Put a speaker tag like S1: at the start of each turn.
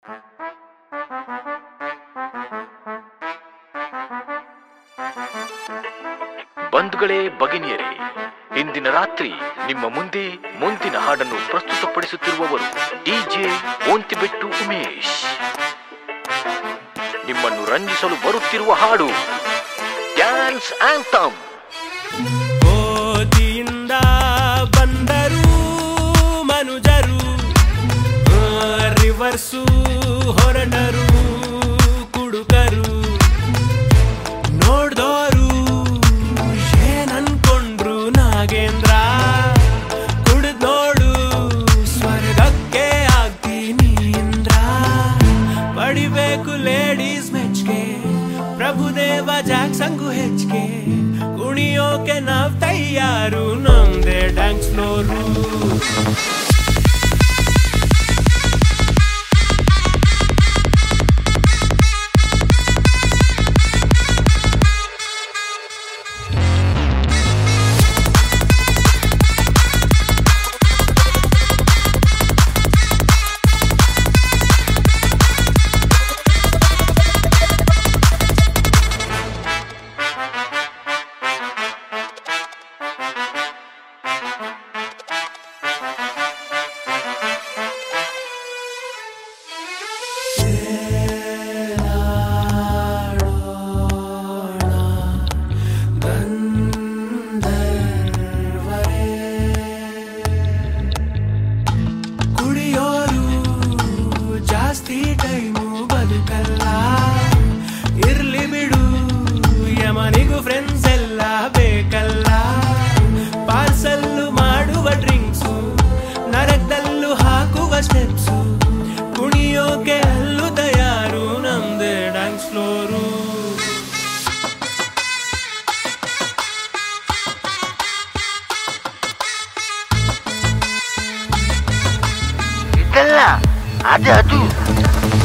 S1: ಬಂಧುಗಳೇ ಭಗಿನಿಯರೇ ಇಂದಿನ ರಾತ್ರಿ ನಿಮ್ಮ ಮುಂದೆ ಮುಂದಿನ ಹಾಡನ್ನು ಪ್ರಸ್ತುತಪಡಿಸುತ್ತಿರುವವರು ಡಿಜೆ ಓಂತಿಬೆಟ್ಟು ಉಮೇಶ್ ನಿಮ್ಮನ್ನು ರಂಜಿಸಲು ಬರುತ್ತಿರುವ ಹಾಡು ಡ್ಯಾನ್ಸ್ ಆಂಥಮ್
S2: ಕೋತಿಯಿಂದ ಬಂದರು ಮನುಜರು ರಿವರ್ಸು ಹೊರಟರು ಕುಡುಕರು ನೋಡ್ದೋರು ಏನನ್ಕೊಂಡ್ರು ನಾಗೇಂದ್ರ ಕುಡಿದ್ ನೋಡು ಸ್ವರ್ಗಕ್ಕೆ ಆಗ್ತೀನಿ ಇಂದ್ರ ಪಡಿಬೇಕು ಲೇಡೀಸ್ ಮೆಚ್ಗೆ ಪ್ರಭುದೇವ ಜಾಕ್ಸಂಗು ಹೆಚ್ಚಿಗೆ ಕುಣಿಯೋಕೆ ನಾವ್ ತಯಾರು ನಮ್ದೇ ಡ್ಯಾನ್ಸ್ ಫ್ಲೋರು ಕುಡಿಯೋರು ಜಾಸ್ತಿ ಟೈಮು ಬದುಕಲ್ಲ ಇರ್ಲಿ ಬಿಡು ಯಮನಿಗೂ ಫ್ರೆಂಡ್ಸ್ ಎಲ್ಲ ಬೇಕಲ್ಲ ಪಾರ್ಸಲ್ಲು ಮಾಡುವ ಡ್ರಿಂಕ್ಸು ನರಕದಲ್ಲೂ ಹಾಕುವ ಸ್ಟೆಪ್ಸು ಕುಣಿಯೋಕೆ ಅಲ್ಲೂ ತಯಾರು ನಮ್ದೇ ಡ್ಯಾನ್ಸ್ ಫ್ಲೋರು
S3: ಇದಲ್ಲ ಅದು ಅದು